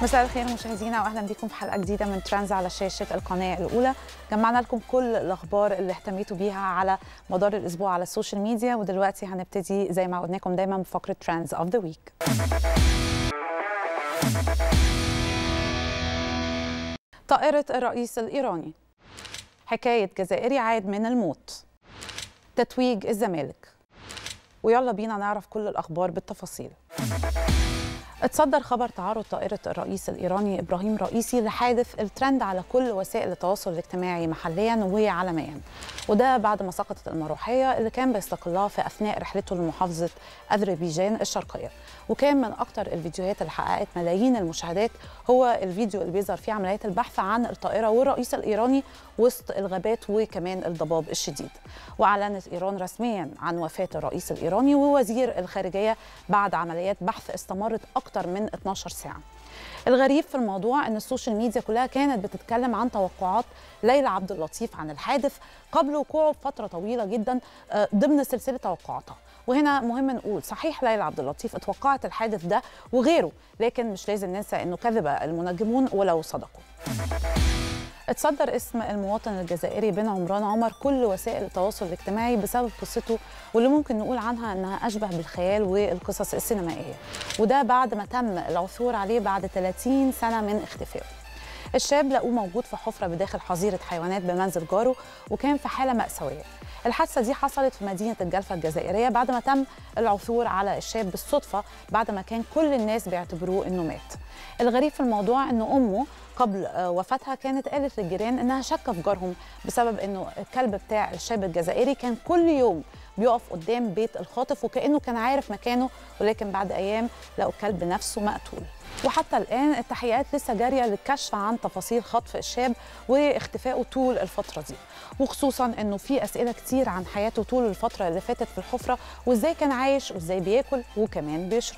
مساء الخير مشاهدينا واهلا بكم في حلقه جديده من ترانز على شاشه القناه الاولى جمعنا لكم كل الاخبار اللي اهتميتوا بيها على مدار الاسبوع على السوشيال ميديا ودلوقتي هنبتدي زي ما عودناكم دايما بفقره ترانز اوف ذا ويك طائره الرئيس الايراني حكايه جزائري عاد من الموت تتويج الزمالك ويلا بينا نعرف كل الاخبار بالتفاصيل اتصدر خبر تعرض طائرة الرئيس الإيراني إبراهيم رئيسي لحادث الترند على كل وسائل التواصل الاجتماعي محليا وعالميا وده بعد ما سقطت المروحية اللي كان بيستقلها في أثناء رحلته لمحافظة أذربيجان الشرقية وكان من أكتر الفيديوهات اللي حققت ملايين المشاهدات هو الفيديو اللي بيظهر فيه عمليات البحث عن الطائرة والرئيس الإيراني وسط الغابات وكمان الضباب الشديد وأعلنت إيران رسميا عن وفاة الرئيس الإيراني ووزير الخارجية بعد عمليات بحث استمرت أكثر من 12 ساعة الغريب في الموضوع ان السوشيال ميديا كلها كانت بتتكلم عن توقعات ليلى عبد اللطيف عن الحادث قبل وقوعه بفتره طويله جدا ضمن سلسله توقعاتها وهنا مهم نقول صحيح ليلى عبد اللطيف اتوقعت الحادث ده وغيره لكن مش لازم ننسى انه كذب المنجمون ولو صدقوا اتصدر اسم المواطن الجزائري بن عمران عمر كل وسائل التواصل الاجتماعي بسبب قصته واللي ممكن نقول عنها انها اشبه بالخيال والقصص السينمائيه وده بعد ما تم العثور عليه بعد 30 سنه من اختفائه الشاب لقوه موجود في حفره بداخل حظيره حيوانات بمنزل جاره وكان في حاله ماساويه الحادثه دي حصلت في مدينه الجلفه الجزائريه بعد ما تم العثور على الشاب بالصدفه بعد ما كان كل الناس بيعتبروه انه مات الغريب في الموضوع ان امه قبل وفاتها كانت قالت للجيران انها شاكه في جارهم بسبب انه الكلب بتاع الشاب الجزائري كان كل يوم بيقف قدام بيت الخاطف وكانه كان عارف مكانه ولكن بعد ايام لقوا الكلب نفسه مقتول وحتى الان التحقيقات لسه جاريه للكشف عن تفاصيل خطف الشاب واختفائه طول الفتره دي وخصوصا انه في اسئله كتير عن حياته طول الفتره اللي فاتت في الحفره وازاي كان عايش وازاي بياكل وكمان بيشرب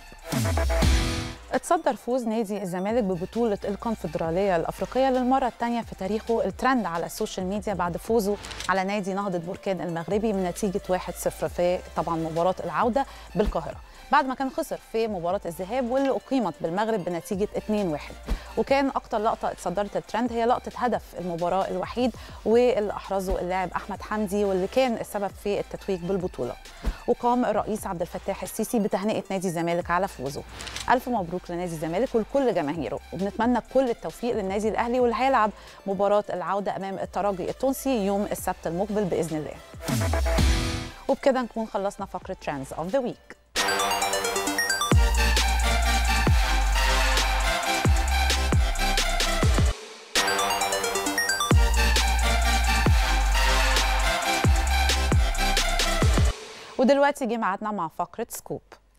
اتصدر فوز نادي الزمالك ببطولة الكونفدرالية الأفريقية للمرة الثانية في تاريخه الترند على السوشيال ميديا بعد فوزه على نادي نهضة بركان المغربي من نتيجة 1-0 في طبعا مباراة العودة بالقاهرة بعد ما كان خسر في مباراة الذهاب واللي أقيمت بالمغرب بنتيجة 2-1 وكان أكتر لقطة اتصدرت الترند هي لقطة هدف المباراة الوحيد واللي أحرزه اللاعب أحمد حمدي واللي كان السبب في التتويج بالبطولة وقام الرئيس عبد الفتاح السيسي بتهنئة نادي الزمالك على فوزه ألف مبروك لنادي الزمالك ولكل جماهيره وبنتمنى كل التوفيق للنادي الأهلي واللي هيلعب مباراة العودة أمام الترجي التونسي يوم السبت المقبل بإذن الله وبكده نكون خلصنا فقرة ترانز أوف ذا ويك ودلوقتي جه ميعادنا مع فقره سكوب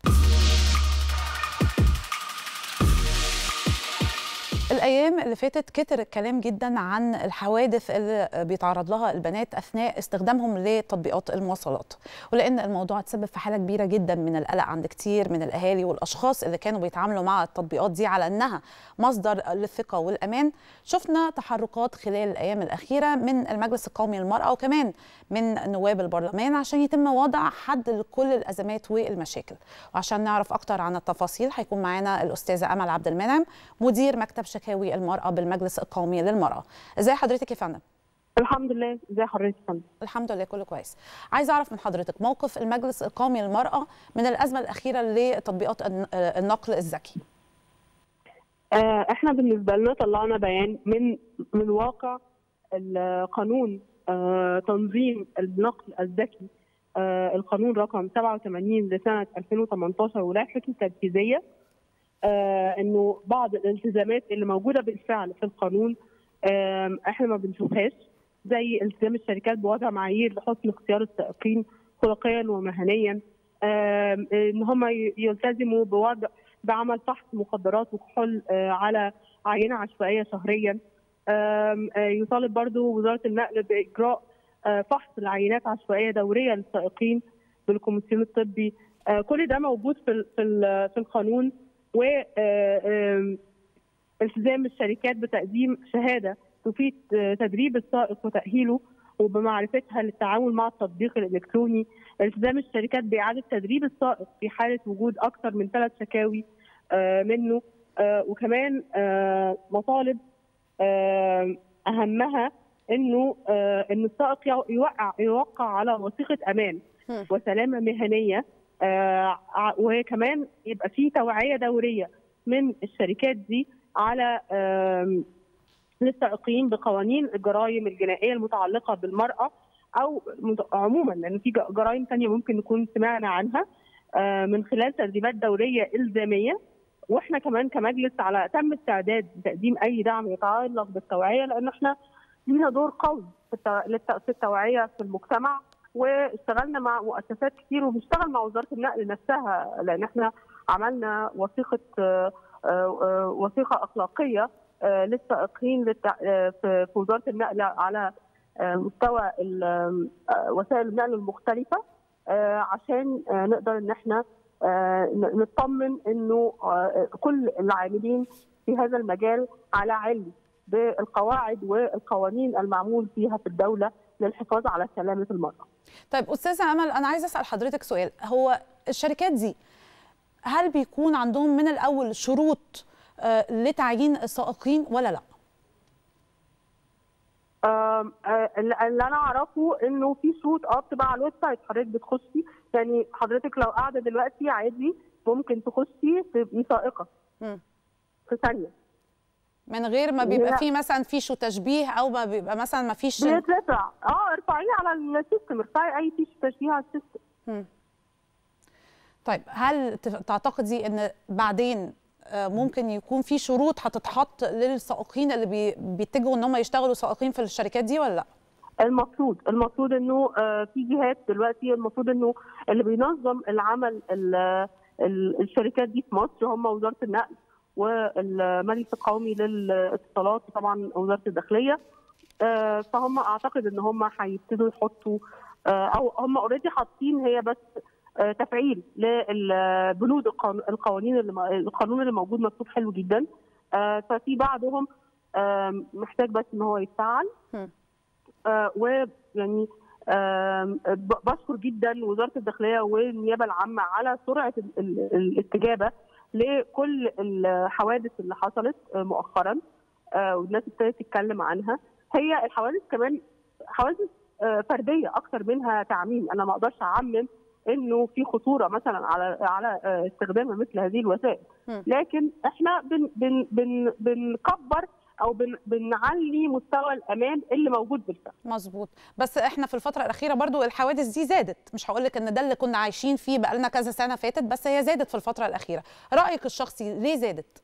الايام اللي فاتت كتر الكلام جدا عن الحوادث اللي بيتعرض لها البنات اثناء استخدامهم لتطبيقات المواصلات ولان الموضوع تسبب في حاله كبيره جدا من القلق عند كتير من الاهالي والاشخاص اللي كانوا بيتعاملوا مع التطبيقات دي على انها مصدر للثقه والامان شفنا تحركات خلال الايام الاخيره من المجلس القومي للمراه وكمان من نواب البرلمان عشان يتم وضع حد لكل الازمات والمشاكل وعشان نعرف اكتر عن التفاصيل هيكون معانا الاستاذه امل عبد المنعم مدير مكتب شكاوي المرأة بالمجلس القومي للمرأة ازي حضرتك يا فندم الحمد لله ازي حضرتك يا فندم الحمد لله كله كويس عايزه اعرف من حضرتك موقف المجلس القومي للمرأة من الأزمة الأخيرة لتطبيقات النقل الذكي آه احنا بالنسبة لنا طلعنا بيان من من واقع القانون آه تنظيم النقل الذكي آه القانون رقم 87 لسنة 2018 ولائحته التنفيذية آه انه بعض الالتزامات اللي موجوده بالفعل في القانون آه احنا ما بنشوفهاش زي التزام الشركات بوضع معايير لحسن اختيار السائقين خلقيا ومهنيا آه ان هم يلتزموا بوضع بعمل فحص مخدرات وكحول على عينه عشوائيه شهريا يطالب برضو وزاره النقل باجراء فحص العينات عشوائيه دوريه للسائقين بالكوميسيون الطبي كل ده موجود في في القانون و التزام الشركات بتقديم شهاده تفيد تدريب السائق وتاهيله وبمعرفتها للتعامل مع التطبيق الالكتروني التزام الشركات باعاده تدريب السائق في حاله وجود اكثر من ثلاث شكاوي منه آه، وكمان آه، مطالب آه، اهمها انه آه، ان السائق يو- يوقع يوقع على وثيقه امان مم. وسلامه مهنيه آه، ع- وكمان يبقى في توعيه دوريه من الشركات دي على آم، للسائقين بقوانين الجرائم الجنائيه المتعلقه بالمراه او مت- عموما لان في ج- جرائم ثانيه ممكن نكون سمعنا عنها آه، من خلال تدريبات دوريه الزاميه واحنا كمان كمجلس على تم استعداد تقديم اي دعم يتعلق بالتوعيه لان احنا لينا دور قوي في التو- للت- في التوعيه في المجتمع واشتغلنا مع مؤسسات كتير وبنشتغل مع وزاره النقل نفسها لان احنا عملنا وثيقه آه، آه، آه، وثيقه اخلاقيه آه، للسائقين للتع- آه، في في وزاره النقل على آه، مستوى ال- آه، وسائل النقل المختلفه آه، عشان آه، نقدر ان احنا آه، ن- نطمن انه آه، كل العاملين في هذا المجال على علم بالقواعد والقوانين المعمول فيها في الدوله للحفاظ على سلامه المراه. طيب استاذه امل انا عايزه اسال حضرتك سؤال هو الشركات دي هل بيكون عندهم من الاول شروط آه، لتعيين السائقين ولا لا آم، آه، اللي اللي انا اعرفه انه في شروط اه بتبقى على الويب سايت حضرتك بتخشي يعني حضرتك لو قاعده دلوقتي عادي ممكن تخشي تبقي سائقه مم. في ثانيه من غير ما بيبقى لا. فيه مثلا فيشو تشبيه او ما بيبقى مثلا ما فيش بيترفع اه ارفعيه على السيستم ارفعي اي فيش تشبيه على السيستم مم. طيب هل تف- تعتقدي ان بعدين آه، ممكن يكون في شروط هتتحط للسائقين اللي بي- بيتجهوا ان هم يشتغلوا سائقين في الشركات دي ولا لا؟ المفروض المفروض انه آه، في جهات دلوقتي المفروض انه اللي بينظم العمل ال- ال- الشركات دي في مصر هم وزاره النقل والمجلس القومي للاتصالات وطبعا وزاره الداخليه آه، فهم اعتقد ان هم هيبتدوا يحطوا آه، او هم اوريدي حاطين هي بس آه، تفعيل للبنود القانون- القوانين اللي م- القانون اللي موجود مكتوب حلو جدا آه، ففي بعضهم آه، محتاج بس ان هو يتفعل مم. آه، ويعني آم، ب- بشكر جدا وزاره الداخليه والنيابه العامه على سرعه ال- ال- الاستجابه لكل الحوادث اللي حصلت آه، مؤخرا آه، والناس ابتدت تتكلم عنها هي الحوادث كمان حوادث آه، فرديه اكثر منها تعميم انا ما اقدرش اعمم انه في خطوره مثلا على على آه، استخدام مثل هذه الوسائل مم. لكن احنا بن بن بن بنكبر او بن بنعلي مستوى الامان اللي موجود بالفعل مظبوط بس احنا في الفتره الاخيره برضو الحوادث دي زادت مش هقول لك ان ده اللي كنا عايشين فيه بقالنا كذا سنه فاتت بس هي زادت في الفتره الاخيره رايك الشخصي ليه زادت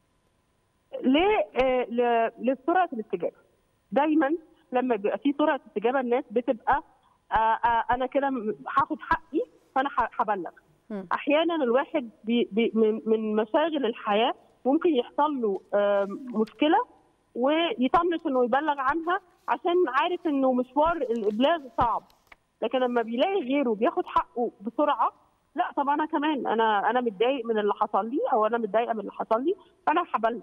ليه آه، ل- لسرعه الاستجابه دايما لما بيبقى في سرعه استجابه الناس بتبقى آه، آه، انا كده م- هاخد حقي فانا ه- هبلغ مم. احيانا الواحد بي بي من من مشاغل الحياه ممكن يحصل له آه، مشكله ويطنش انه يبلغ عنها عشان عارف انه مشوار الابلاغ صعب لكن لما بيلاقي غيره بياخد حقه بسرعه لا طب انا كمان انا انا متضايق من اللي حصل لي او انا متضايقه من اللي حصل لي فانا هبلغ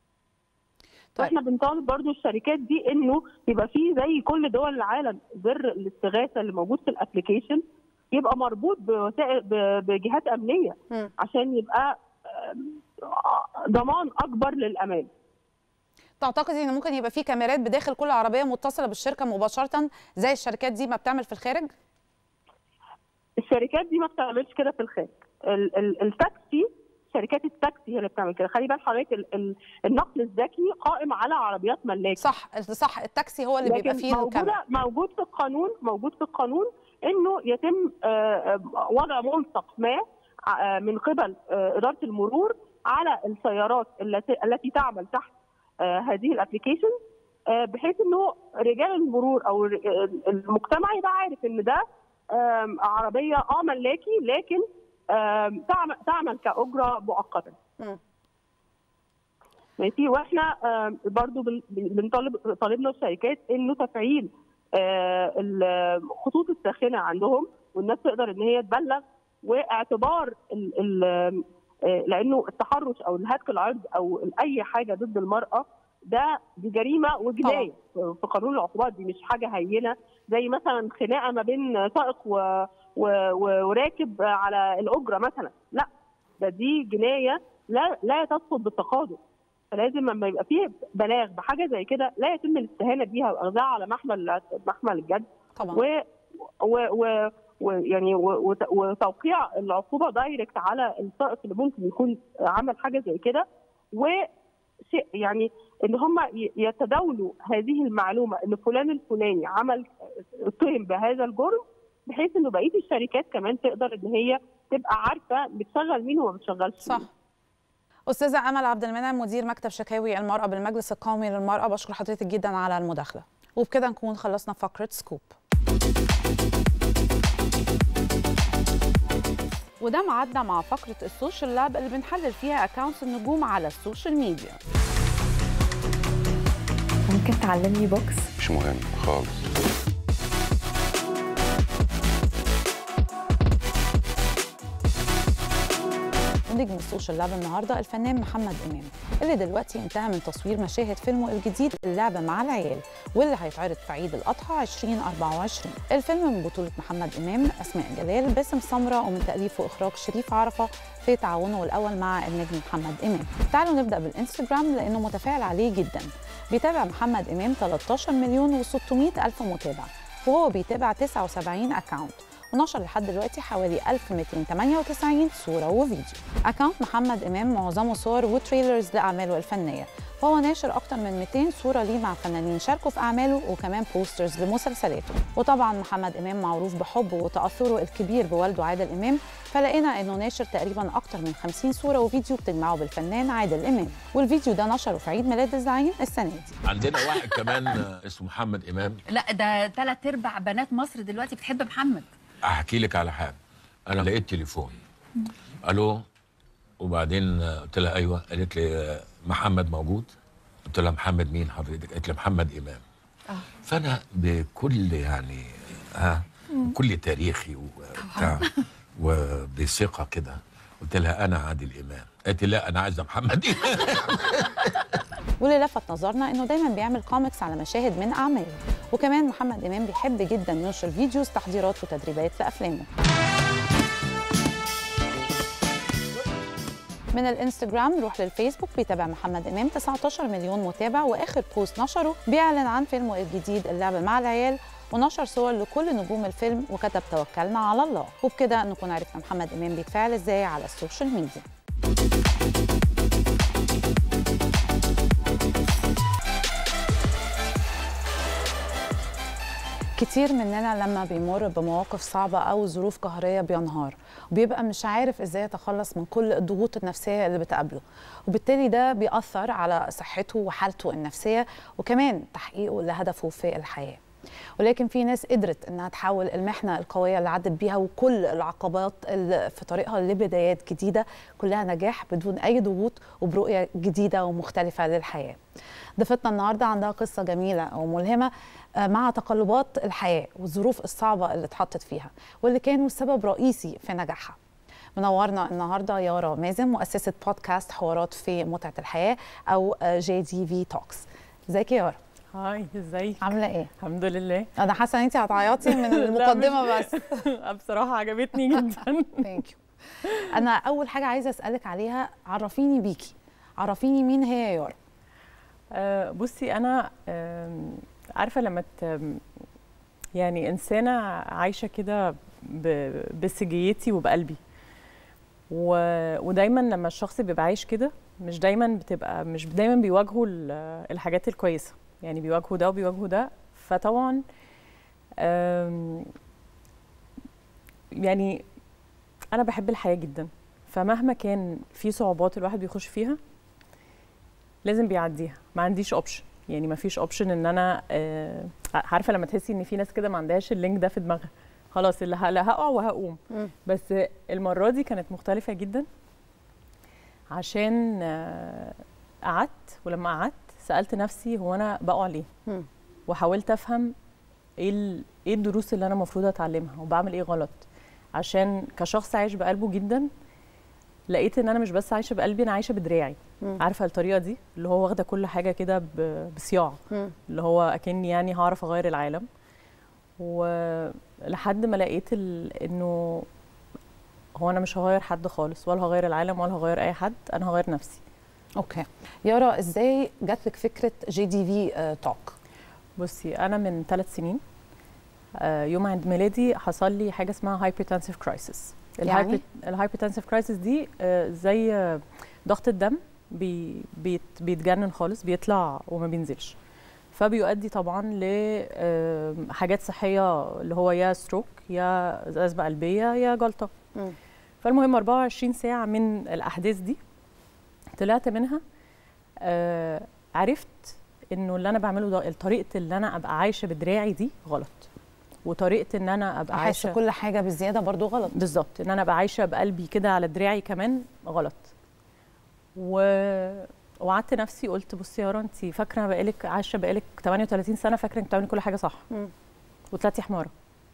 طيب. واحنا بنطالب برضو الشركات دي انه يبقى فيه زي كل دول العالم زر الاستغاثه اللي موجود في الابلكيشن يبقى مربوط بوسائل ب- بجهات امنيه مم. عشان يبقى آم، ضمان اكبر للامان تعتقدي ان ممكن يبقى في كاميرات بداخل كل عربيه متصله بالشركه مباشره زي الشركات دي ما بتعمل في الخارج الشركات دي ما بتعملش كده في الخارج ال- ال- التاكسي شركات التاكسي هي اللي بتعمل كده خلي بال حضرتك ال- ال- النقل الذكي قائم على عربيات ملاك صح صح التاكسي هو اللي بيبقى لكن فيه الكاميرا موجودة موجود في القانون موجود في القانون انه يتم آه، آه، وضع ملصق ما آه، من قبل آه، اداره المرور على السيارات التي التي تعمل تحت آه، هذه الابلكيشن بحيث انه رجال المرور او الر- المجتمع يبقى عارف ان ده آم، عربيه اه ملاكي لكن آم، تعمل تعمل كاجره مؤقته مم. ماشي واحنا آم، برضو بن- بنطالب طالبنا الشركات انه تفعيل آه، الخطوط الساخنه عندهم والناس تقدر ان هي تبلغ واعتبار ال ال آه، لانه التحرش او الهتك العرض او اي حاجه ضد المراه ده دي جريمه وجنايه في قانون العقوبات دي مش حاجه هينه زي مثلا خناقه ما بين سائق و... و... و... وراكب على الاجره مثلا لا ده دي جنايه لا لا تسقط بالتقادم فلازم لما يبقى فيه بلاغ بحاجه زي كده لا يتم الاستهانه بيها واخذها على محمل محمل الجد طبعا و و و ويعني و- وت- وتوقيع العقوبه دايركت على السائق اللي ممكن يكون عمل حاجه زي كده و شيء- يعني ان هم ي- يتداولوا هذه المعلومه ان فلان الفلاني عمل اتهم بهذا الجرم بحيث انه بقيه الشركات كمان تقدر ان هي تبقى عارفه بتشغل مين وما بتشغلش صح مين. استاذه امل عبد المنعم مدير مكتب شكاوي المراه بالمجلس القومي للمراه بشكر حضرتك جدا على المداخله وبكده نكون خلصنا فقره سكوب وده معدنا مع فقره السوشيال لاب اللي بنحلل فيها اكونتس النجوم على السوشيال ميديا ممكن تعلمني بوكس مش مهم خالص ونجم السوشيال لاب النهارده الفنان محمد امام اللي دلوقتي انتهى من تصوير مشاهد فيلمه الجديد اللعبه مع العيال واللي هيتعرض في عيد الاضحى 2024 الفيلم من بطوله محمد امام اسماء جلال باسم سمره ومن تاليف واخراج شريف عرفه في تعاونه الاول مع النجم محمد امام تعالوا نبدا بالانستجرام لانه متفاعل عليه جدا بيتابع محمد امام 13 مليون و600 الف متابع وهو بيتابع 79 اكاونت ونشر لحد دلوقتي حوالي 1298 صورة وفيديو أكاونت محمد إمام معظمه صور وتريلرز لأعماله الفنية فهو ناشر أكتر من 200 صورة ليه مع فنانين شاركوا في أعماله وكمان بوسترز لمسلسلاته وطبعا محمد إمام معروف بحبه وتأثره الكبير بوالده عادل إمام فلقينا إنه ناشر تقريبا أكتر من 50 صورة وفيديو بتجمعه بالفنان عادل إمام والفيديو ده نشره في عيد ميلاد الزعيم السنة دي عندنا واحد كمان اسمه محمد امام لا ده ثلاث ارباع بنات مصر دلوقتي بتحب محمد احكي لك على حاجه انا لقيت تليفون الو وبعدين قلت لها ايوه قالت لي محمد موجود قلت لها محمد مين حضرتك قالت لي محمد امام فانا بكل يعني ها بكل تاريخي وبتاع وبثقه كده قلت لها انا عادل امام قالت لي لا انا عايزه محمد امام واللي لفت نظرنا انه دايما بيعمل كوميكس على مشاهد من اعماله وكمان محمد امام بيحب جدا ينشر فيديوز تحضيرات وتدريبات لافلامه من الانستجرام نروح للفيسبوك بيتابع محمد امام 19 مليون متابع واخر بوست نشره بيعلن عن فيلمه الجديد اللعبه مع العيال ونشر صور لكل نجوم الفيلم وكتب توكلنا على الله وبكده نكون عرفنا محمد امام بيتفاعل ازاي على السوشيال ميديا كتير مننا لما بيمر بمواقف صعبة أو ظروف قهرية بينهار وبيبقى مش عارف إزاي يتخلص من كل الضغوط النفسية اللي بتقابله وبالتالي ده بيأثر على صحته وحالته النفسية وكمان تحقيقه لهدفه في الحياة ولكن في ناس قدرت انها تحول المحنه القويه اللي عدت بيها وكل العقبات اللي في طريقها لبدايات جديده كلها نجاح بدون اي ضغوط وبرؤيه جديده ومختلفه للحياه. ضيفتنا النهارده عندها قصه جميله وملهمه مع تقلبات الحياه والظروف الصعبه اللي اتحطت فيها واللي كانوا سبب رئيسي في نجاحها. منورنا النهارده يارا مازن مؤسسه بودكاست حوارات في متعه الحياه او جي دي في توكس. ازيك يا يارا؟ هاي ازيك عامله ايه؟ الحمد لله انا حاسه ان انت هتعيطي من المقدمه بس بصراحه عجبتني جدا ثانك يو انا اول حاجه عايزه اسالك عليها عرفيني بيكي عرفيني مين هي يا يارا آه، بصي انا آم، عارفه لما ت- يعني انسانه عايشه كده ب- بسجيتي وبقلبي و... ودايما لما الشخص بيبقى عايش كده مش دايما بتبقى مش دايما بيواجهوا ال- الحاجات الكويسه يعني بيواجهوا ده وبيواجهوا ده فطبعا آم، يعني انا بحب الحياه جدا فمهما كان في صعوبات الواحد بيخش فيها لازم بيعديها ما عنديش اوبشن يعني ما فيش اوبشن ان انا آه، عارفه لما تحسي ان في ناس كده ما عندهاش اللينك ده في دماغها خلاص اللي ه- لا هقع وهقوم مم. بس المره دي كانت مختلفه جدا عشان آه، قعدت ولما قعدت سالت نفسي هو انا بقع ليه مم. وحاولت افهم ايه ال- ايه الدروس اللي انا المفروض اتعلمها وبعمل ايه غلط عشان كشخص عايش بقلبه جدا لقيت ان انا مش بس عايشه بقلبي انا عايشه بدراعي مم. عارفه الطريقه دي اللي هو واخده كل حاجه كده ب- بصياعه مم. اللي هو اكني يعني هعرف اغير العالم ولحد ما لقيت ال... انه هو انا مش هغير حد خالص ولا هغير العالم ولا هغير اي حد انا هغير نفسي اوكي يارا ازاي جات لك فكره جي دي في توك بصي انا من ثلاث سنين آه، يوم عيد ميلادي حصل لي حاجه اسمها هايبرتنسيف كرايسيس يعني؟ الهايبرتنسيف كرايسيس دي آه، زي آه، ضغط الدم بي بيت بيتجنن خالص بيطلع وما بينزلش فبيؤدي طبعا لحاجات صحيه اللي هو يا ستروك يا ازمه قلبيه يا جلطه مم. فالمهم 24 ساعه من الاحداث دي طلعت منها آه عرفت انه اللي انا بعمله ده طريقه اللي انا ابقى عايشه بدراعي دي غلط وطريقه ان انا ابقى احس عايشه كل حاجه بالزياده برضو غلط بالظبط ان انا ابقى عايشه بقلبي كده على دراعي كمان غلط و وقعدت نفسي قلت بصي يا يارا انت فاكره بقالك عايشه بقالك 38 سنه فاكره انك بتعملي كل حاجه صح مم. وطلعتي حماره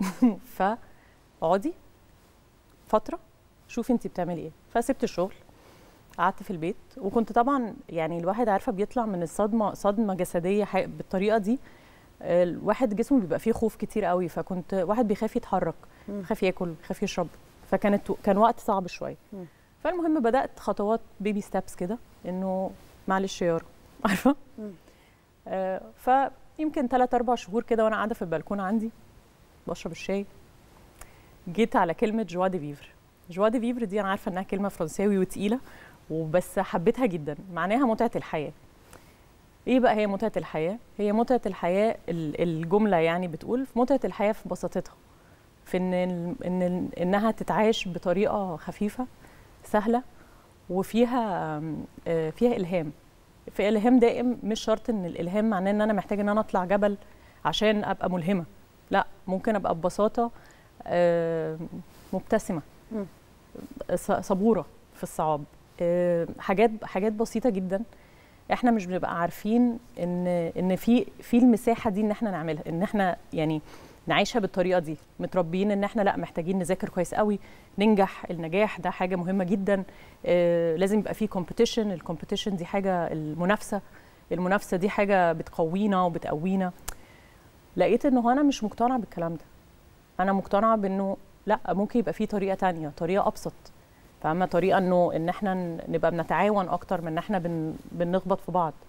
فاقعدي فتره شوفي انت بتعملي ايه فسبت الشغل قعدت في البيت وكنت طبعا يعني الواحد عارفه بيطلع من الصدمه صدمه جسديه حي- بالطريقه دي الواحد جسمه بيبقى فيه خوف كتير قوي فكنت واحد بيخاف يتحرك مم. بيخاف ياكل بيخاف يشرب فكانت كان وقت صعب شويه مم. فالمهم بدات خطوات بيبي ستابس كده انه معلش يا يارا عارفه مم. آه فيمكن 3 4 شهور كده وانا قاعده في البلكونه عندي بشرب الشاي جيت على كلمه جوا دي فيفر جوا دي فيفر دي انا عارفه انها كلمه فرنساوي وتقيله وبس حبيتها جدا معناها متعه الحياه ايه بقى هي متعه الحياه هي متعه الحياه ال- الجمله يعني بتقول في متعه الحياه في بساطتها في ان ال- ان ال- انها تتعاش بطريقه خفيفه سهله وفيها آم، آه، فيها الهام في الهام دائم مش شرط ان الالهام معناه ان انا محتاجه ان انا اطلع جبل عشان ابقى ملهمه لا ممكن ابقى ببساطه آه، مبتسمه مم. ص- صبوره في الصعاب آه، حاجات حاجات بسيطه جدا احنا مش بنبقى عارفين ان ان في في المساحه دي ان احنا نعملها ان احنا يعني نعيشها بالطريقه دي متربيين ان احنا لا محتاجين نذاكر كويس قوي ننجح النجاح ده حاجه مهمه جدا آه، لازم يبقى في كومبيتيشن الكومبيتيشن دي حاجه المنافسه المنافسه دي حاجه بتقوينا وبتقوينا لقيت انه انا مش مقتنعه بالكلام ده انا مقتنعه بانه لا ممكن يبقى في طريقه تانية طريقه ابسط فاهمه طريقه انه ان احنا ن- نبقى بنتعاون اكتر من ان احنا بن بنخبط في بعض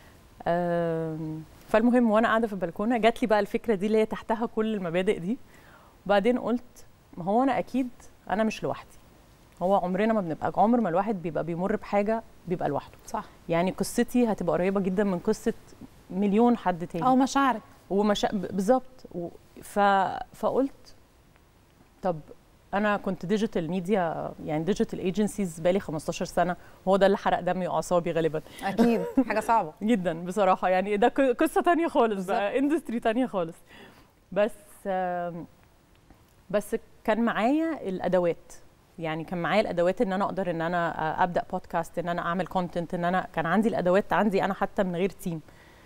آم، فالمهم وانا قاعده في البلكونه جات لي بقى الفكره دي اللي هي تحتها كل المبادئ دي وبعدين قلت ما هو انا اكيد انا مش لوحدي هو عمرنا ما بنبقى عمر ما الواحد بيبقى بيمر بحاجه بيبقى لوحده صح يعني قصتي هتبقى قريبه جدا من قصه مليون حد تاني او مشاعرك ومشا... ب- بالظبط و... ف... فقلت طب انا كنت ديجيتال ميديا يعني ديجيتال ايجنسيز بقالي 15 سنه وهو ده اللي حرق دمي واعصابي غالبا اكيد حاجه صعبه جدا بصراحه يعني ده ق- قصه تانية خالص بقى اندستري تانية خالص بس آم، بس كان معايا الادوات يعني كان معايا الادوات ان انا اقدر ان انا ابدا بودكاست ان انا اعمل كونتنت ان انا كان عندي الادوات عندي انا حتى من غير تيم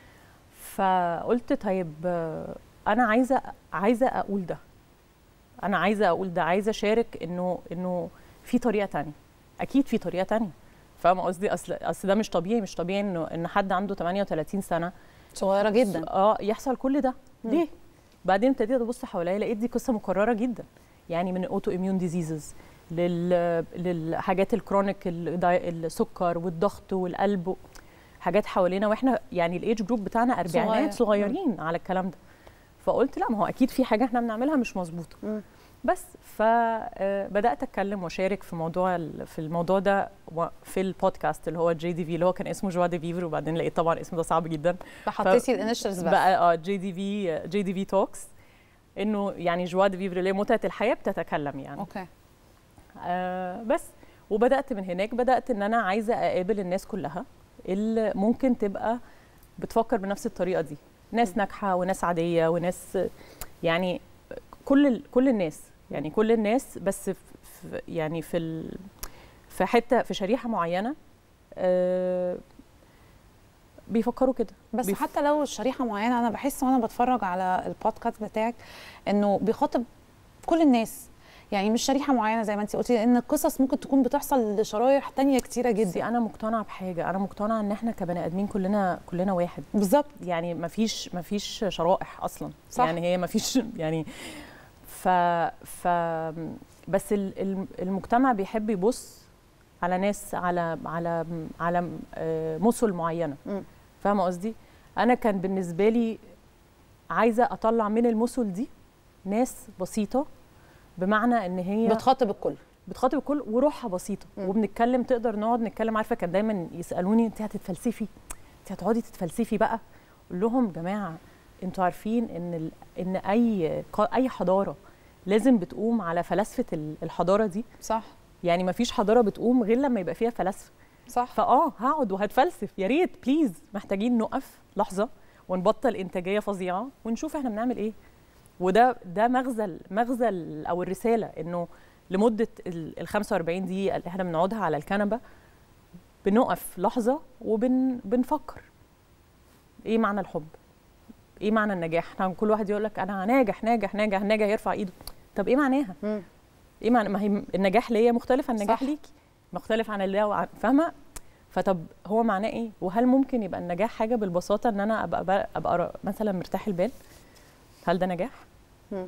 فقلت طيب آه، انا عايزه عايزه اقول ده انا عايزه اقول ده عايزه اشارك انه انه في طريقه تانية اكيد في طريقه تانية فاهمه قصدي اصل اصل ده مش طبيعي مش طبيعي انه ان حد عنده 38 سنه صغيره جدا اه يحصل كل ده ليه بعدين ابتديت ابص حواليا لقيت دي قصه مكرره جدا يعني من الاوتو اميون ديزيزز لل للحاجات الكرونيك الداي- السكر والضغط والقلب حاجات حوالينا واحنا يعني الايدج جروب بتاعنا اربعينات صغير. صغيرين على الكلام ده فقلت لا ما هو اكيد في حاجه احنا بنعملها مش مظبوطه مم. بس فبدات اتكلم واشارك في موضوع ال- في الموضوع ده و- في البودكاست اللي هو جي دي في اللي هو كان اسمه جوا دي فيفر وبعدين لقيت طبعا الاسم ده صعب جدا فحطيتي الانيشالز بس بقى اه جي دي في جي دي في توكس انه يعني جوا دي فيفر اللي هي متعه الحياه بتتكلم يعني اوكي آه بس وبدات من هناك بدات ان انا عايزه اقابل الناس كلها اللي ممكن تبقى بتفكر بنفس الطريقه دي ناس ناجحه وناس عاديه وناس يعني كل ال- كل الناس يعني كل الناس بس في في- يعني في ال في حته في شريحه معينه آه بيفكروا كده بس بيف- حتى لو الشريحه معينه انا بحس وانا بتفرج على البودكاست بتاعك انه بيخاطب كل الناس يعني مش شريحه معينه زي ما انت قلتي لان القصص ممكن تكون بتحصل لشرايح تانية كتيره بصي جدا انا مقتنعه بحاجه انا مقتنعه ان احنا كبني ادمين كلنا كلنا واحد بالظبط يعني ما فيش ما فيش شرائح اصلا صح. يعني هي ما فيش يعني ف ف بس ال- الم- المجتمع بيحب يبص على ناس على على على آه، مثل معينه مم. فاهمه قصدي انا كان بالنسبه لي عايزه اطلع من المثل دي ناس بسيطه بمعنى ان هي بتخاطب الكل بتخاطب الكل وروحها بسيطه مم. وبنتكلم تقدر نقعد نتكلم عارفه كان دايما يسالوني انت هتتفلسفي انت هتقعدي تتفلسفي بقى اقول لهم جماعه انتوا عارفين ان ال... ان اي ق- اي حضاره لازم بتقوم على فلسفه ال- الحضاره دي صح يعني ما فيش حضاره بتقوم غير لما يبقى فيها فلاسفه صح فاه هقعد وهتفلسف يا ريت بليز محتاجين نقف لحظه ونبطل انتاجيه فظيعه ونشوف احنا بنعمل ايه وده ده مغزى ال- مغزى ال- او الرساله انه لمده ال ال 45 دقيقه اللي احنا بنقعدها على الكنبه بنقف لحظه وبنفكر ايه معنى الحب ايه معنى النجاح احنا كل واحد يقول لك انا ناجح ناجح ناجح ناجح يرفع ايده طب ايه معناها مم. ايه معنى ما هي النجاح ليا مختلف عن النجاح صح. ليكي مختلف عن اللي وعن- فاهمه فطب هو معناه ايه وهل ممكن يبقى النجاح حاجه بالبساطه ان انا ابقى ابقى, أبقى مثلا مرتاح البال هل ده نجاح مم.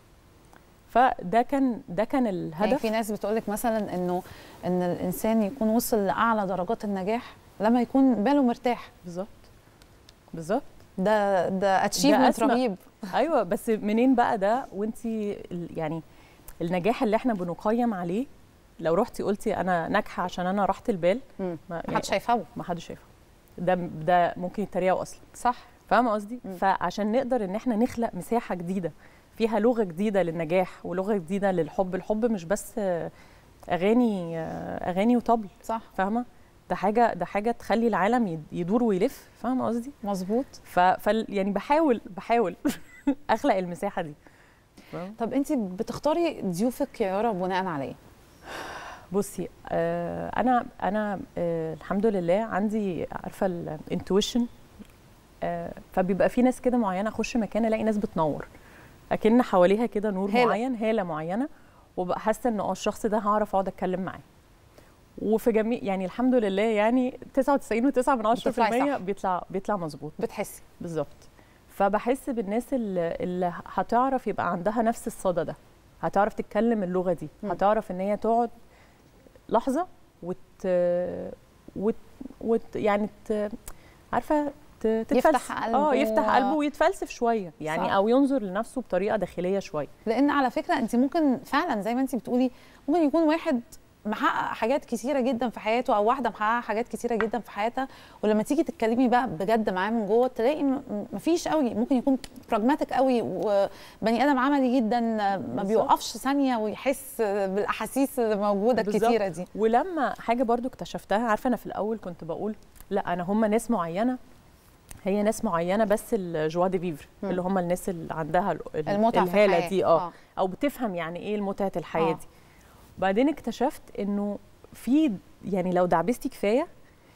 فده كان ده كان يعني الهدف في ناس بتقولك مثلا انه ان الانسان يكون وصل لاعلى درجات النجاح لما يكون باله مرتاح بالظبط بالظبط ده ده اتشيفمنت أسمى. رهيب ايوه بس منين بقى ده وانت يعني النجاح اللي احنا بنقيم عليه لو رحتي قلتي انا ناجحه عشان انا راحه البال مم. ما محدش هيفهمه ما حدش شايفه ده ده ممكن يتريقوا اصلا صح فاهمه قصدي مم. فعشان نقدر ان احنا نخلق مساحه جديده فيها لغه جديده للنجاح ولغه جديده للحب الحب مش بس آه، اغاني آه، اغاني وطبل صح فاهمه ده حاجه ده حاجه تخلي العالم يد- يدور ويلف فاهمه قصدي مظبوط ف فال- يعني بحاول بحاول اخلق المساحه دي فاهمة؟ طب انت بتختاري ضيوفك يا يارا بناء على ايه بصي آه انا انا آه الحمد لله عندي عارفه الانتويشن آه فبيبقى في ناس كده معينه اخش مكان الاقي ناس بتنور اكن حواليها كده نور هالة. معين هاله معينه وبقى حاسه ان اه الشخص ده هعرف اقعد اتكلم معاه وفي جميع يعني الحمد لله يعني 99.9 من 10% بتطلعي صح. بيطلع بيطلع مظبوط بتحسي بالظبط فبحس بالناس اللي, اللي هتعرف يبقى عندها نفس الصدى ده هتعرف تتكلم اللغه دي مم. هتعرف ان هي تقعد لحظه وت, وت... وت... يعني ت... عارفه ت... تتفلسف. قلبه. اه يفتح قلبه ويتفلسف شويه يعني صح. او ينظر لنفسه بطريقه داخليه شويه لان على فكره انت ممكن فعلا زي ما انت بتقولي ممكن يكون واحد محقق حاجات كتيره جدا في حياته او واحده محققه حاجات كتيره جدا في حياتها ولما تيجي تتكلمي بقى بجد معاه من جوه تلاقي م- م- مفيش قوي ممكن يكون براجماتيك قوي وبني ادم عملي جدا ما بالظبط. بيوقفش ثانيه ويحس بالاحاسيس اللي موجوده بالظبط. الكتيره دي ولما حاجه برضو اكتشفتها عارفه انا في الاول كنت بقول لا انا هم ناس معينه هي ناس معينه بس الجوا دي فيفر مم. اللي هم الناس اللي عندها ال- ال- المتعه في الهاله الحياه دي اه او بتفهم يعني ايه متعه الحياه آه. دي بعدين اكتشفت انه في يعني لو دعبستي كفايه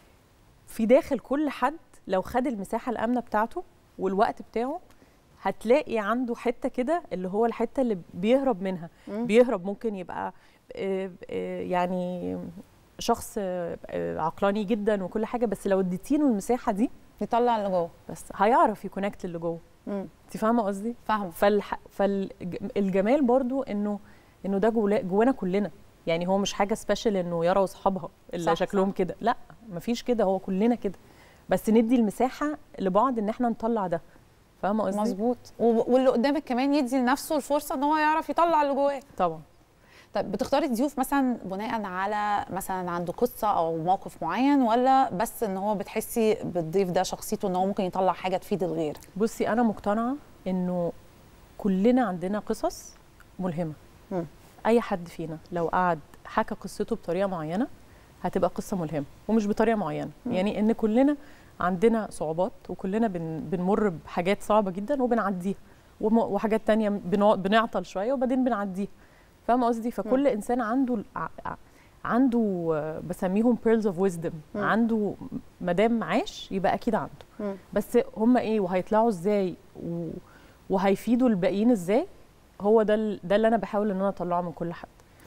في داخل كل حد لو خد المساحه الامنه بتاعته والوقت بتاعه هتلاقي عنده حته كده اللي هو الحته اللي بيهرب منها مم. بيهرب ممكن يبقى آه، آه، يعني شخص آه، آه، عقلاني جدا وكل حاجه بس لو اديتيله المساحه دي يطلع اللي جوه بس هيعرف يكونكت اللي جوه مم. انت فاهمه قصدي فاهمه فالح... فالجمال برضو انه انه ده جولا- جوانا كلنا يعني هو مش حاجه سبيشال انه يرى واصحابها اللي صح، شكلهم صح. كده لا مفيش كده هو كلنا كده بس ندي المساحه لبعض ان احنا نطلع ده فاهمه قصدي مظبوط و- واللي قدامك كمان يدي لنفسه الفرصه ان هو يعرف يطلع اللي جواه طبعا طيب بتختاري ضيوف مثلا بناء على مثلا عنده قصه او موقف معين ولا بس ان هو بتحسي بالضيف ده شخصيته ان هو ممكن يطلع حاجه تفيد الغير بصي انا مقتنعه انه كلنا عندنا قصص ملهمه مم. اي حد فينا لو قعد حكى قصته بطريقه معينه هتبقى قصه ملهمه ومش بطريقه معينه مم. يعني ان كلنا عندنا صعوبات وكلنا بن بنمر بحاجات صعبه جدا وبنعديها وم- وحاجات تانية بنع- بنعطل شويه وبعدين بنعديها فاهمه قصدي فكل انسان عنده ال- ع- ع- عنده آه، بسميهم pearls of wisdom مم. عنده مادام عاش يبقى اكيد عنده مم. بس هم ايه وهيطلعوا ازاي و... وهيفيدوا الباقيين ازاي هو ده ال... ده اللي انا بحاول ان انا اطلعه من كل حد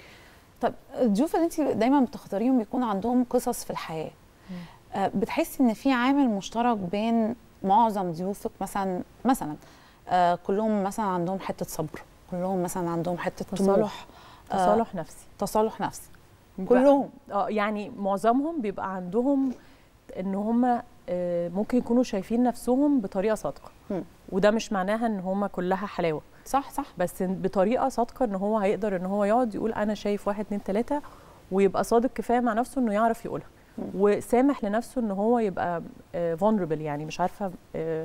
طب الضيوف اللي انت دايما بتختاريهم بيكون عندهم قصص في الحياه آه، بتحسي ان في عامل مشترك بين معظم ضيوفك مثلا مثلا آه، كلهم مثلا عندهم حته صبر كلهم مثلا عندهم حته تصالح. طموح تصالح نفسي تصالح نفسي بيبقى- كلهم اه يعني معظمهم بيبقى عندهم ان هم ممكن يكونوا شايفين نفسهم بطريقه صادقه مم. وده مش معناها ان هم كلها حلاوه صح صح بس بطريقه صادقه ان هو هيقدر ان هو يقعد يقول انا شايف واحد اتنين تلاته ويبقى صادق كفايه مع نفسه انه يعرف يقولها مم. وسامح لنفسه ان هو يبقى فولنربل يعني مش عارفه آه،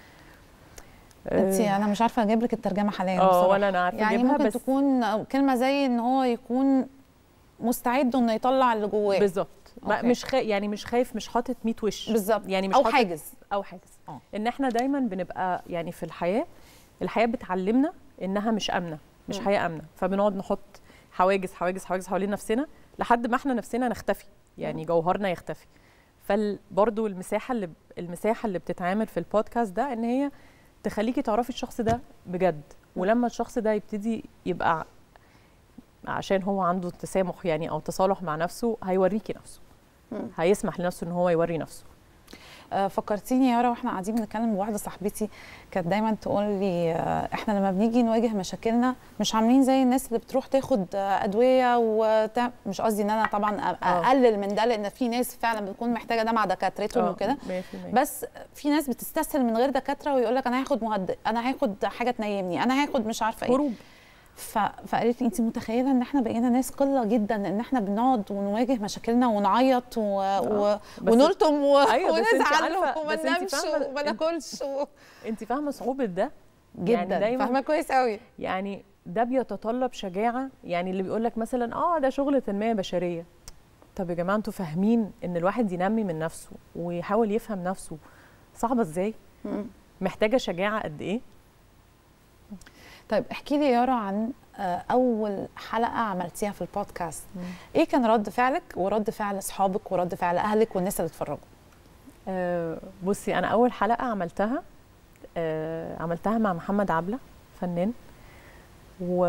انت آه، انا مش عارفه اجيب لك الترجمه حاليا اه بصراحة. ولا انا عارفه يعني اجيبها ممكن بس تكون كلمه زي ان هو يكون مستعد انه يطلع اللي جواه بالظبط ما- أوكي. مش خا... يعني مش خايف مش حاطط 100 وش بالظبط يعني مش او حاطط- حاجز او حاجز آه. ان احنا دايما بنبقى يعني في الحياه الحياه بتعلمنا انها مش امنه مش مم. حياه امنه فبنقعد نحط حواجز حواجز حواجز حوالين نفسنا لحد ما احنا نفسنا نختفي يعني جوهرنا يختفي فبرضه المساحه اللي المساحه اللي بتتعامل في البودكاست ده ان هي تخليكي تعرفي الشخص ده بجد ولما الشخص ده يبتدي يبقى عشان هو عنده تسامح يعني او تصالح مع نفسه هيوريكي نفسه مم. هيسمح لنفسه ان هو يوري نفسه آه، فكرتيني يا يارا واحنا قاعدين بنتكلم بواحده صاحبتي كانت دايما تقول لي آه، احنا لما بنيجي نواجه مشاكلنا مش عاملين زي الناس اللي بتروح تاخد آه، ادويه وتع... مش قصدي ان انا طبعا أ- آه. اقلل من ده لان في ناس فعلا بتكون محتاجه ده مع دكاترتهم وكده 100% بس في ناس بتستسهل من غير دكاتره ويقول لك انا هاخد مهدئ انا هاخد حاجه تنيمني انا هاخد مش عارفه ايه هروب ف... فقالت لي انت متخيله ان احنا بقينا ناس قله جدا ان احنا بنقعد ونواجه مشاكلنا ونعيط و... و... بس- ونلطم و... أيوة، بس انت ونزعل عارفة- وما بس انت ننامش فاهمة- وما ناكلش و... انت فاهمه صعوبه ده جدا يعني دايما فاهمه كويس قوي يعني ده بيتطلب شجاعه يعني اللي بيقول لك مثلا اه ده شغل تنميه بشريه طب يا جماعه انتوا فاهمين ان الواحد ينمي من نفسه ويحاول يفهم نفسه صعبه ازاي مم. محتاجه شجاعه قد ايه طيب احكي لي يارا عن آه، اول حلقه عملتيها في البودكاست ايه كان رد فعلك ورد فعل اصحابك ورد فعل اهلك والناس اللي اتفرجوا آه بصي انا اول حلقه عملتها آه عملتها مع محمد عبله فنان و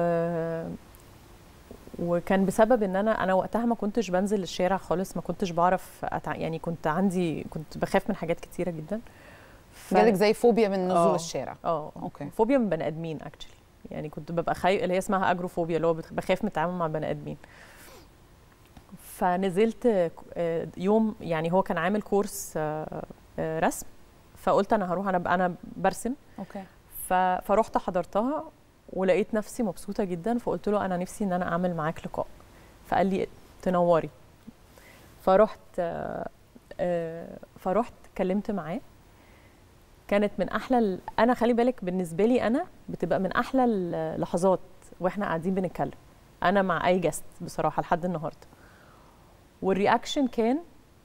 وكان بسبب ان انا انا وقتها ما كنتش بنزل الشارع خالص ما كنتش بعرف أتع... يعني كنت عندي كنت بخاف من حاجات كتيره جدا ف... جالك زي فوبيا من نزول آه. الشارع اه اوكي فوبيا من بني ادمين اكشلي يعني كنت ببقى خايف اللي هي اسمها اجروفوبيا اللي هو بت- بخاف من التعامل مع بني ادمين فنزلت آه، يوم يعني هو كان عامل كورس آه، آه، رسم فقلت انا هروح انا انا برسم اوكي ف- فرحت حضرتها ولقيت نفسي مبسوطه جدا فقلت له انا نفسي ان انا اعمل معاك لقاء فقال لي تنوري فرحت آه، آه، فرحت كلمت معاه كانت من احلى ال- انا خلي بالك بالنسبه لي انا بتبقى من احلى اللحظات واحنا قاعدين بنتكلم انا مع اي جست بصراحه لحد النهارده والرياكشن كان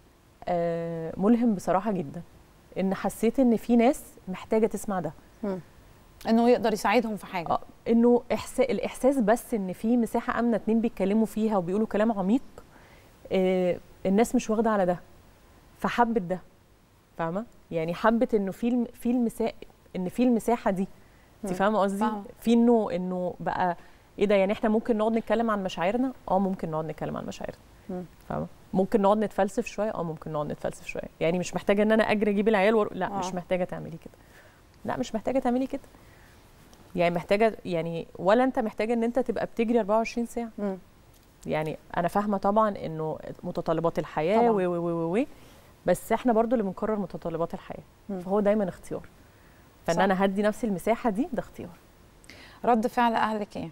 آه، ملهم بصراحه جدا ان حسيت ان في ناس محتاجه تسمع ده انه يقدر يساعدهم في حاجه آه، انه إحسا... الاحساس بس ان في مساحه امنه اتنين بيتكلموا فيها وبيقولوا كلام عميق آه الناس مش واخده على ده فحبت ده فاهمه يعني حبت انه في الم... في المساحه ان في المساحه دي انت مم. فاهمه قصدي فاهمة. في انه انه بقى ايه ده يعني احنا ممكن نقعد نتكلم عن مشاعرنا اه ممكن نقعد نتكلم عن مشاعرنا مم. فاهمه ممكن نقعد نتفلسف شويه اه ممكن نقعد نتفلسف شويه يعني مش محتاجه ان انا اجري اجيب العيال ور... لا آه. مش محتاجه تعملي كده لا مش محتاجه تعملي كده يعني محتاجه يعني ولا انت محتاجه ان انت تبقى بتجري 24 ساعه مم. يعني انا فاهمه طبعا انه متطلبات الحياه طبعاً. و و و و بس احنا برضو اللي بنقرر متطلبات الحياه مم. فهو دايما اختيار فان صح. انا هدي نفسي المساحه دي ده اختيار رد فعل اهلك ايه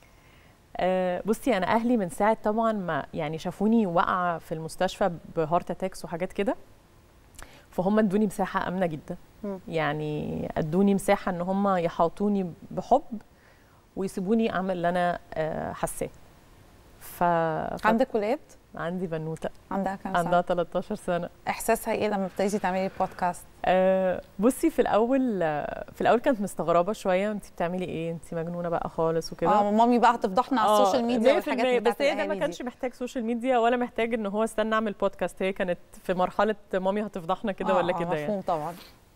أه بصي انا اهلي من ساعه طبعا ما يعني شافوني واقعه في المستشفى بهارت اتاكس وحاجات كده فهم ادوني مساحه امنه جدا مم. يعني ادوني مساحه ان هم يحاطوني بحب ويسيبوني اعمل اللي انا آه، حاساه ف... ف... عندك ولاد عندي بنوته عندها كام عندها سنه 13 سنه احساسها ايه لما ابتديتي تعملي بودكاست أه بصي في الاول آه، في الاول كانت مستغربه شويه انت بتعملي ايه انت مجنونه بقى خالص وكده اه مامي بقى هتفضحنا على آه، السوشيال ميديا 100% والحاجات بس بتاعت هي ده ما الأهالي كانش دي. محتاج سوشيال ميديا ولا محتاج ان هو استنى اعمل بودكاست هي كانت في مرحله مامي هتفضحنا كده آه، ولا آه، كده يعني مفهوم طبعا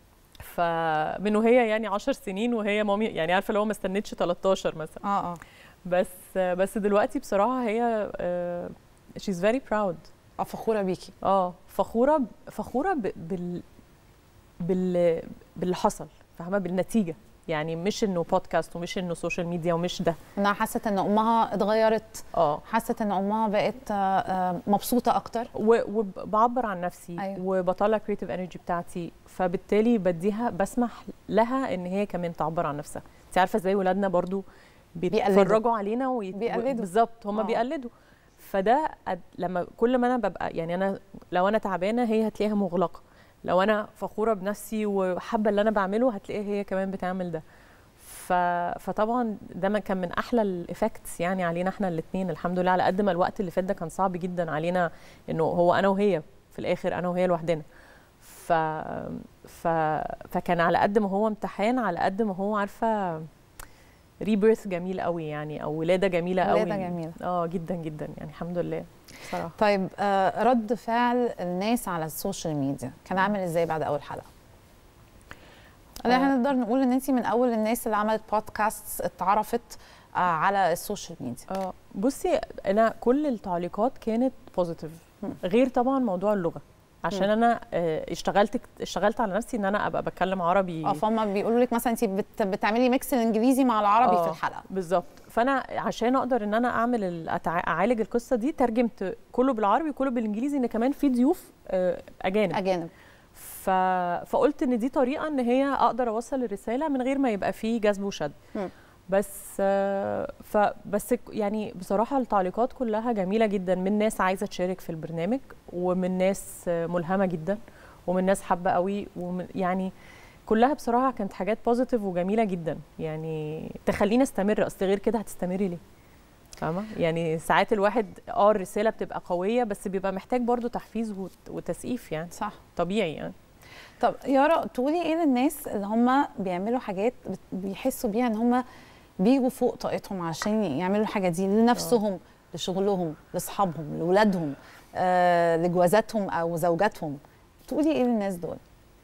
فمن وهي يعني 10 سنين وهي مامي يعني عارفه اللي هو ما استنتش 13 مثلا اه اه بس بس دلوقتي بصراحه هي شيز فيري براود اه فخوره بيكي اه فخوره فخوره ب- بال بال باللي حصل فاهمه بالنتيجه يعني مش انه بودكاست ومش انه سوشيال ميديا ومش ده انها حست ان امها اتغيرت اه حست ان امها بقت آه، آه، مبسوطه اكتر و- وبعبر عن نفسي أيوة. وبطلع كريتيف انرجي بتاعتي فبالتالي بديها بسمح لها ان هي كمان تعبر عن نفسها انت عارفه ازاي ولادنا برضو بيقلدوا. بيتفرجوا علينا ويت... بيقلدوا. بالظبط هم آه. بيقلدوا فده أد... لما كل ما انا ببقى يعني انا لو انا تعبانه هي هتلاقيها مغلقه لو انا فخوره بنفسي وحابه اللي انا بعمله هتلاقيها هي كمان بتعمل ده ف... فطبعا ده ما كان من احلى الايفكتس يعني علينا احنا الاثنين الحمد لله على قد ما الوقت اللي فات ده كان صعب جدا علينا انه هو انا وهي في الاخر انا وهي لوحدنا ف... ف... فكان على قد ما هو امتحان على قد ما هو عارفه ريبيرث جميل قوي يعني او ولاده جميله قوي ولاده جميله اه جدا جدا يعني الحمد لله بصراحه طيب آه، رد فعل الناس على السوشيال ميديا كان عامل ازاي بعد اول حلقه؟ اللي احنا نقدر نقول ان انت من اول الناس اللي عملت بودكاست اتعرفت آه، على السوشيال ميديا اه بصي انا كل التعليقات كانت بوزيتيف مم. غير طبعا موضوع اللغه عشان مم. انا آه، اشتغلت اشتغلت على نفسي ان انا ابقى بتكلم عربي اه فهم بيقولوا لك مثلا انت بت بتعملي ميكس الانجليزي مع العربي آه، في الحلقه بالظبط فانا عشان اقدر ان انا اعمل ال- أتع- اعالج القصه دي ترجمت كله بالعربي وكله بالانجليزي ان كمان في ضيوف آه، اجانب اجانب ف... فقلت ان دي طريقه ان هي اقدر اوصل الرساله من غير ما يبقى فيه جذب وشد مم. بس آه، فبس ك- يعني بصراحه التعليقات كلها جميله جدا من ناس عايزه تشارك في البرنامج ومن ناس آه، ملهمه جدا ومن ناس حابه قوي ومن يعني كلها بصراحه كانت حاجات بوزيتيف وجميله جدا يعني تخليني استمر اصل غير كده هتستمري ليه فاهمه يعني ساعات الواحد اه الرساله بتبقى قويه بس بيبقى محتاج برضو تحفيز وت- وتسقيف يعني صح طبيعي يعني طب يارا تقولي ايه للناس اللي هم بيعملوا حاجات بت- بيحسوا بيها ان هم بيجوا فوق طاقتهم عشان يعملوا الحاجه دي لنفسهم لشغلهم لاصحابهم لاولادهم آه لجوازاتهم او زوجاتهم تقولي ايه للناس دول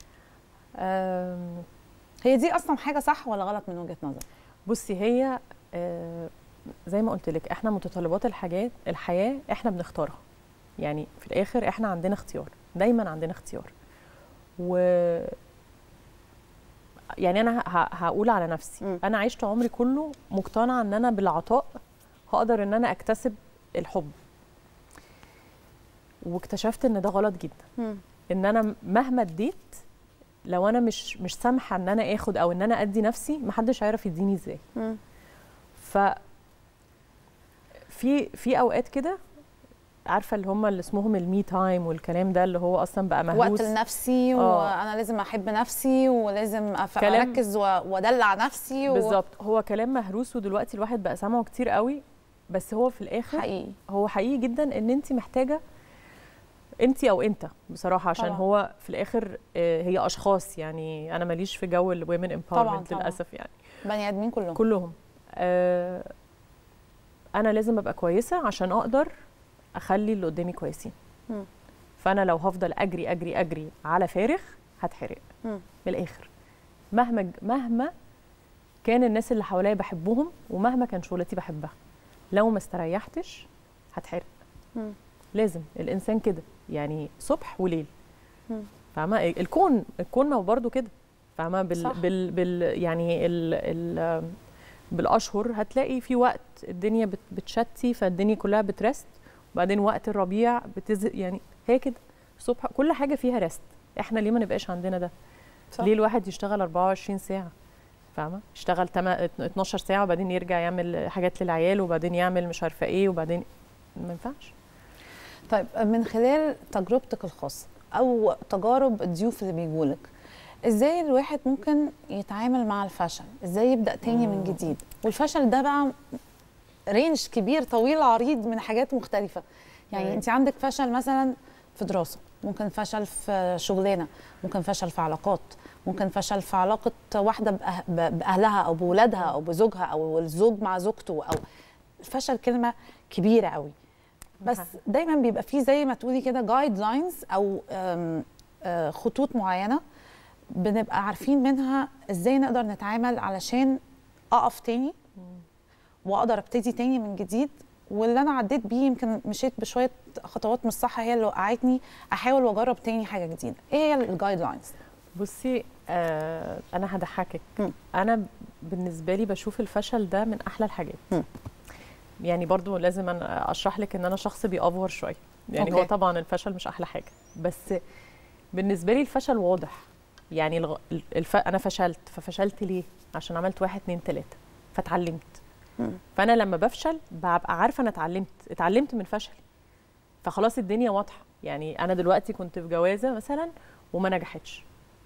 أم، هي دي اصلا حاجه صح ولا غلط من وجهه نظرك بصي هي آه، زي ما قلت لك احنا متطلبات الحاجات الحياه احنا بنختارها يعني في الاخر احنا عندنا اختيار دايما عندنا اختيار و يعني انا ه- هقول على نفسي مم. انا عشت عمري كله مقتنعه ان انا بالعطاء هقدر ان انا اكتسب الحب واكتشفت ان ده غلط جدا ان انا مهما اديت لو انا مش مش سامحه ان انا اخد او ان انا ادي نفسي محدش هيعرف يديني ازاي مم. ف في في اوقات كده عارفه اللي هم اللي اسمهم المي تايم والكلام ده اللي هو اصلا بقى مهووس وقت لنفسي آه. وانا لازم احب نفسي ولازم أف- كلام- اركز و- وادلع نفسي و- بالظبط هو كلام مهروس ودلوقتي الواحد بقى سامعه كتير قوي بس هو في الاخر حقيقي هو حقيقي جدا ان انت محتاجه انت او انت بصراحه عشان طبعاً. هو في الاخر آه، هي اشخاص يعني انا ماليش في جو الومن طبعاً، امباورمنت طبعاً. للاسف يعني بني ادمين كلهم كلهم آه، انا لازم ابقى كويسه عشان اقدر اخلي اللي قدامي كويسين مم. فانا لو هفضل اجري اجري اجري على فارغ هتحرق مم. من الاخر مهما ج- مهما كان الناس اللي حواليا بحبهم ومهما كان شغلتي بحبها لو ما استريحتش هتحرق مم. لازم الانسان كده يعني صبح وليل مم. فاهمه الكون الكون ما هو برضه كده فاهمه بال, صح. بال بال يعني ال ال بالاشهر هتلاقي في وقت الدنيا بت بتشتي فالدنيا كلها بترست وبعدين وقت الربيع بتزق يعني هي كده الصبح كل حاجه فيها رست احنا ليه ما نبقاش عندنا ده صح. ليه الواحد يشتغل 24 ساعه فاهمه يشتغل تما- 12 ساعه وبعدين يرجع يعمل حاجات للعيال وبعدين يعمل مش عارفه ايه وبعدين ما ينفعش طيب من خلال تجربتك الخاصه او تجارب الضيوف اللي بيجولك ازاي الواحد ممكن يتعامل مع الفشل ازاي يبدا تاني من جديد والفشل ده بقى رينج كبير طويل عريض من حاجات مختلفه يعني أيوة. انت عندك فشل مثلا في دراسه ممكن فشل في شغلانه ممكن فشل في علاقات ممكن فشل في علاقه واحده بأه- ب- باهلها او بولادها او بزوجها او الزوج مع زوجته او الفشل كلمه كبيره قوي بس صح. دايما بيبقى فيه زي ما تقولي كده جايد لاينز او أم، آه، خطوط معينه بنبقى عارفين منها ازاي نقدر نتعامل علشان اقف تاني واقدر ابتدي تاني من جديد واللي انا عديت بيه يمكن مشيت بشويه خطوات مش صح هي اللي وقعتني احاول واجرب تاني حاجه جديده ايه هي الجايد لاينز بصي آه انا هضحكك مم. انا بالنسبه لي بشوف الفشل ده من احلى الحاجات مم. يعني برضو لازم أنا اشرح لك ان انا شخص بيأفور شويه يعني هو أوكي. طبعا الفشل مش احلى حاجه بس بالنسبه لي الفشل واضح يعني الغ... الف... انا فشلت ففشلت ليه عشان عملت واحد اتنين تلاته فاتعلمت مم. فانا لما بفشل ببقى عارفه انا اتعلمت اتعلمت من فشلي فخلاص الدنيا واضحه يعني انا دلوقتي كنت في جوازه مثلا وما نجحتش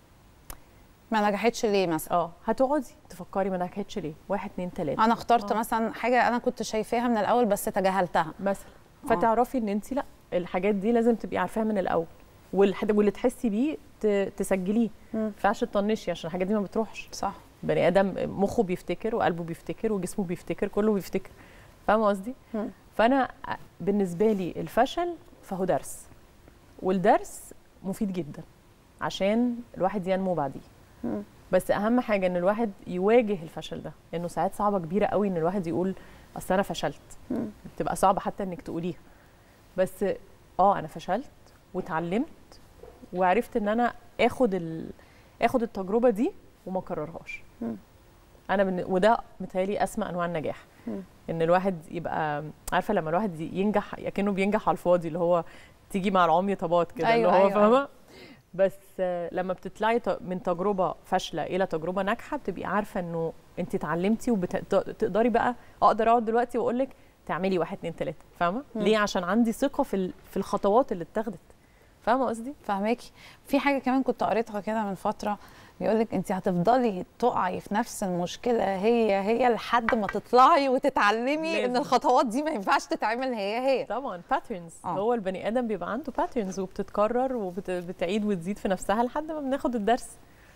ما نجحتش ليه مثلا اه هتقعدي تفكري ما نجحتش ليه واحد اتنين تلاته انا اخترت آه. مثلا حاجه انا كنت شايفاها من الاول بس تجاهلتها مثلا آه. فتعرفي ان انت لا الحاجات دي لازم تبقي عارفاها من الاول والحد واللي تحسي بيه ت- تسجليه مم. ما ينفعش تطنشي عشان الحاجات دي ما بتروحش صح بني ادم مخه بيفتكر وقلبه بيفتكر وجسمه بيفتكر كله بيفتكر فاهمه قصدي مم. فانا بالنسبه لي الفشل فهو درس والدرس مفيد جدا عشان الواحد ينمو بعديه مم. بس اهم حاجه ان الواحد يواجه الفشل ده انه ساعات صعبه كبيره قوي ان الواحد يقول اصل انا فشلت مم. بتبقى صعبه حتى انك تقوليها بس اه انا فشلت واتعلمت وعرفت ان انا اخد ال... اخد التجربه دي وما اكررهاش مم. انا بن... وده متهيألي اسمى انواع النجاح مم. ان الواحد يبقى عارفه لما الواحد ينجح كأنه بينجح على الفاضي اللي هو تيجي مع العمي طبات كده أيوة، اللي هو أيوة، فاهمه بس آه، لما بتطلعي ت- من تجربه فاشله الى تجربه ناجحه بتبقي عارفه انه انت اتعلمتي وتقدري بقى اقدر اقعد دلوقتي واقول لك تعملي واحد اتنين تلاته فاهمه مم. ليه عشان عندي ثقه في ال- في الخطوات اللي اتخذت فاهمه قصدي فهماكي في حاجه كمان كنت قريتها كده من فتره بيقول لك انت هتفضلي تقعي في نفس المشكله هي هي لحد ما تطلعي وتتعلمي ان لازم. الخطوات دي ما ينفعش تتعمل هي هي طبعا باترنز آه. هو البني ادم بيبقى عنده باترنز وبتتكرر وبتعيد وتزيد في نفسها لحد ما بناخد الدرس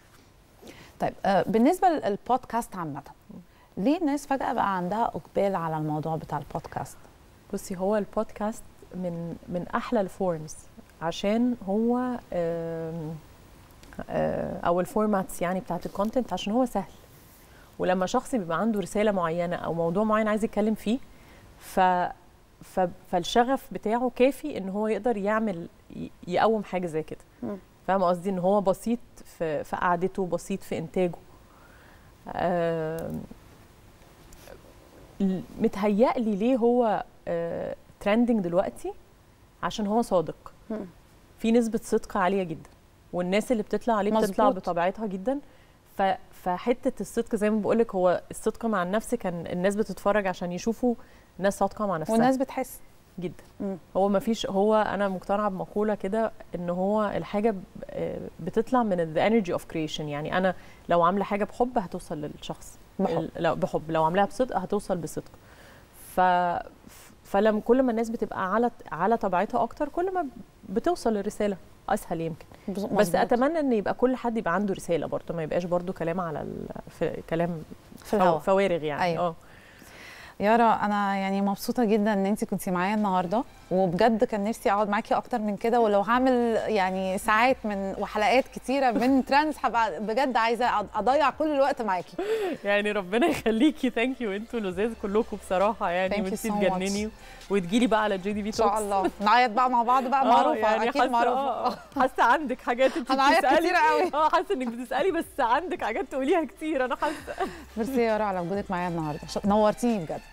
طيب آه، بالنسبه للبودكاست عامه ليه الناس فجاه بقى عندها اقبال على الموضوع بتاع البودكاست بصي هو البودكاست من من احلى الفورمز عشان هو آم، آه، او الفورماتس يعني بتاعت الكونتنت عشان هو سهل ولما شخص بيبقى عنده رساله معينه او موضوع معين عايز يتكلم فيه ف ف فالشغف بتاعه كافي ان هو يقدر يعمل ي- يقوم حاجه زي كده مم. فاهمه قصدي ان هو بسيط في في قعدته بسيط في انتاجه آم، ل- متهيألي ليه هو ترندنج دلوقتي عشان هو صادق مم. في نسبة صدق عالية جدا والناس اللي بتطلع عليه بتطلع مظبوط. بطبيعتها جدا ف فحتة الصدق زي ما بقولك هو الصدق مع النفس كان الناس بتتفرج عشان يشوفوا ناس صادقة مع نفسها والناس بتحس جدا مم. هو ما فيش هو انا مقتنعه بمقوله كده ان هو الحاجه ب- آه، بتطلع من ذا انرجي اوف كريشن يعني انا لو عامله حاجه بحب هتوصل للشخص بحب. ال- لو بحب لو عاملاها بصدق هتوصل بصدق ف فلما كل ما الناس بتبقى على على طبيعتها اكتر كل ما بتوصل للرساله اسهل يمكن بز- بس مظبوط. اتمنى ان يبقى كل حد يبقى عنده رساله برضه ما يبقاش برضه كلام على ال... في كلام في الهوا فوارغ يعني أيوة. اه يارا انا يعني مبسوطه جدا ان انت كنتي معايا النهارده وبجد كان نفسي اقعد معاكي اكتر من كده ولو هعمل يعني ساعات من وحلقات كتيره من ترانس هبقى بجد عايزه أض- اضيع كل الوقت معاكي يعني ربنا يخليكي ثانك يو انتوا لذاذ كلكم بصراحه يعني Thank you وانتي so much. تجنني وتجيلي بقى على جي دي في ان شاء الله نعيط بقى مع بعض بقى آه، معروفه يعني اكيد حاسة- معروفه آه، آه. حاسه عندك حاجات انت هنعيط بتسالي كتير قوي اه حاسه انك بتسالي بس عندك حاجات تقوليها كتير انا حاسه ميرسي يا يارا على وجودك معايا النهارده ش- نورتيني بجد